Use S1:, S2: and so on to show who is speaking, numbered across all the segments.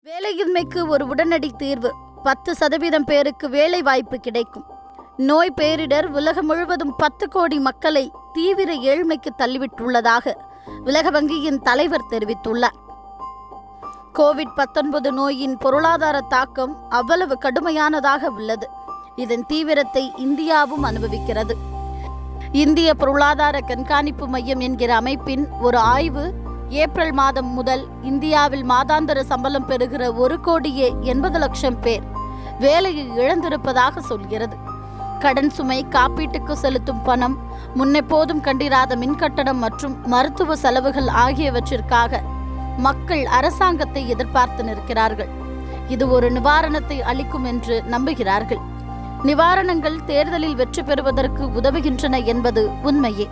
S1: வேலையின்மைக்கு ஒரு உடனடி தீர்வு பத்து சதவீதம் பேருக்கு வேலை வாய்ப்பு கிடைக்கும் நோய் பேரிடர் உலகம் முழுவதும் பத்து கோடி மக்களை தீவிர ஏழ்மைக்கு தள்ளிவிட்டுள்ளதாக உலக வங்கியின் தலைவர் தெரிவித்துள்ளார் கோவிட் 19 நோயின் பொருளாதார தாக்கம் அவ்வளவு கடுமையானதாக உள்ளது இதன் தீவிரத்தை இந்தியாவும் அனுபவிக்கிறது இந்திய பொருளாதார கண்காணிப்பு மையம் என்கிற அமைப்பின் ஒரு ஆய்வு ஏப்ரல் மாதம் முதல் இந்தியாவில் மாதாந்திர சம்பளம் பெறுகிற ஒரு கோடியே எண்பது லட்சம் பேர் வேலையை இழந்திருப்பதாக சொல்கிறது கடன் சுமை காப்பீட்டுக்கு செலுத்தும் பணம் முன்னெப்போதும் கண்டிராத மின்கட்டணம் மற்றும் மருத்துவ செலவுகள் ஆகியவற்றிற்காக மக்கள் அரசாங்கத்தை எதிர்பார்த்து நிற்கிறார்கள் இது ஒரு நிவாரணத்தை அளிக்கும் என்று நம்புகிறார்கள் நிவாரணங்கள் தேர்தலில் வெற்றி பெறுவதற்கு உதவுகின்றன என்பது உண்மையே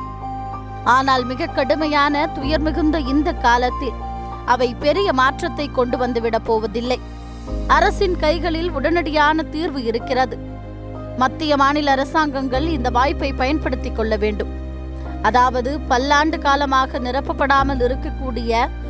S1: ஆனால் மிக கடுமையான துயர் மிகுந்த இந்த காலத்தில் அவை பெரிய மாற்றத்தை கொண்டு வந்துவிடப் போவதில்லை அரசின் கைகளில் உடனடியான தீர்வு இருக்கிறது மத்திய மாநில அரசாங்கங்கள் இந்த வாய்ப்பை பயன்படுத்திக் கொள்ள வேண்டும் அதாவது பல்லாண்டு காலமாக நிரப்பப்படாமல் இருக்கக்கூடிய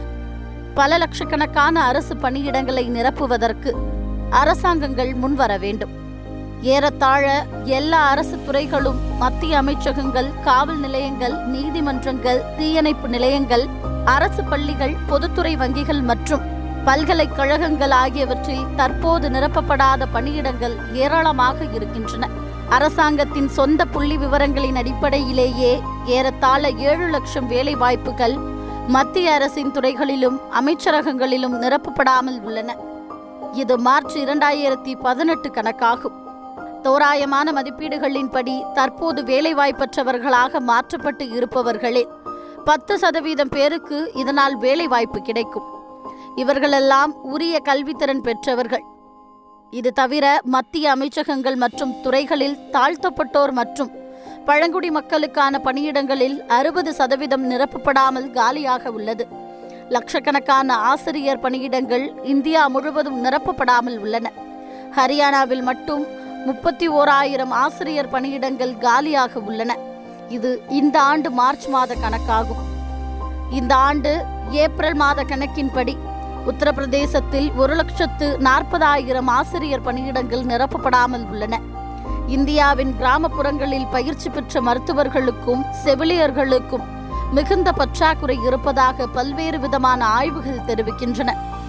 S1: பல லட்சக்கணக்கான அரசு பணியிடங்களை நிரப்புவதற்கு அரசாங்கங்கள் முன்வர வேண்டும் ஏறத்தாழ எல்லா அரசு துறைகளும் மத்திய அமைச்சகங்கள் காவல் நிலையங்கள் நீதிமன்றங்கள் தீயணைப்பு நிலையங்கள் அரசு பள்ளிகள் பொதுத்துறை வங்கிகள் மற்றும் பல்கலைக்கழகங்கள் ஆகியவற்றில் தற்போது நிரப்பப்படாத பணியிடங்கள் ஏராளமாக இருக்கின்றன அரசாங்கத்தின் சொந்த புள்ளி விவரங்களின் அடிப்படையிலேயே ஏறத்தாழ ஏழு லட்சம் வேலை வாய்ப்புகள் மத்திய அரசின் துறைகளிலும் அமைச்சரகங்களிலும் நிரப்பப்படாமல் உள்ளன இது மார்ச் இரண்டாயிரத்தி பதினெட்டு கணக்காகும் தோராயமான மதிப்பீடுகளின்படி தற்போது வேலைவாய்ப்பற்றவர்களாக மாற்றப்பட்டு இருப்பவர்களே பத்து சதவீதம் பேருக்கு இதனால் வேலைவாய்ப்பு கிடைக்கும் இவர்களெல்லாம் உரிய கல்வித்திறன் பெற்றவர்கள் இது தவிர மத்திய அமைச்சகங்கள் மற்றும் துறைகளில் தாழ்த்தப்பட்டோர் மற்றும் பழங்குடி மக்களுக்கான பணியிடங்களில் அறுபது சதவீதம் நிரப்பப்படாமல் காலியாக உள்ளது லட்சக்கணக்கான ஆசிரியர் பணியிடங்கள் இந்தியா முழுவதும் நிரப்பப்படாமல் உள்ளன ஹரியானாவில் மட்டும் முப்பத்தி ஓராயிரம் ஆசிரியர் பணியிடங்கள் காலியாக உள்ளன இது இந்த ஆண்டு மார்ச் மாத கணக்காகும் இந்த ஆண்டு ஏப்ரல் மாத கணக்கின்படி உத்தரப்பிரதேசத்தில் ஒரு லட்சத்து நாற்பதாயிரம் ஆசிரியர் பணியிடங்கள் நிரப்பப்படாமல் உள்ளன இந்தியாவின் கிராமப்புறங்களில் பயிற்சி பெற்ற மருத்துவர்களுக்கும் செவிலியர்களுக்கும் மிகுந்த பற்றாக்குறை இருப்பதாக பல்வேறு விதமான ஆய்வுகள் தெரிவிக்கின்றன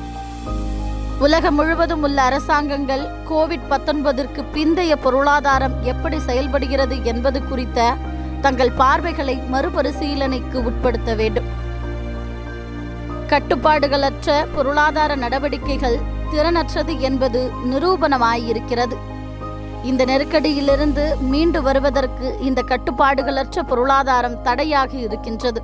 S1: உலகம் முழுவதும் உள்ள அரசாங்கங்கள் கோவிட் பத்தொன்பதற்கு பிந்தைய பொருளாதாரம் எப்படி செயல்படுகிறது என்பது குறித்த தங்கள் பார்வைகளை மறுபரிசீலனைக்கு உட்படுத்த வேண்டும் கட்டுப்பாடுகளற்ற பொருளாதார நடவடிக்கைகள் திறனற்றது என்பது நிரூபணமாயிருக்கிறது இந்த நெருக்கடியிலிருந்து மீண்டு வருவதற்கு இந்த கட்டுப்பாடுகளற்ற பொருளாதாரம் தடையாக இருக்கின்றது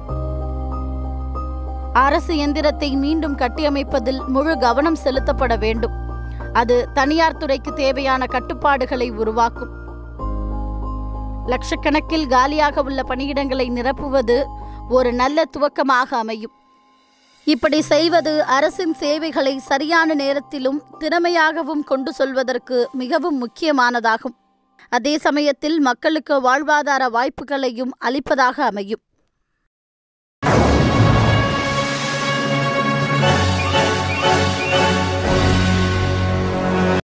S1: அரசு எந்திரத்தை மீண்டும் கட்டியமைப்பதில் முழு கவனம் செலுத்தப்பட வேண்டும் அது தனியார் துறைக்கு தேவையான கட்டுப்பாடுகளை உருவாக்கும் லட்சக்கணக்கில் காலியாக உள்ள பணியிடங்களை நிரப்புவது ஒரு நல்ல துவக்கமாக அமையும் இப்படி செய்வது அரசின் சேவைகளை சரியான நேரத்திலும் திறமையாகவும் கொண்டு சொல்வதற்கு மிகவும் முக்கியமானதாகும் அதே சமயத்தில் மக்களுக்கு வாழ்வாதார வாய்ப்புகளையும் அளிப்பதாக அமையும்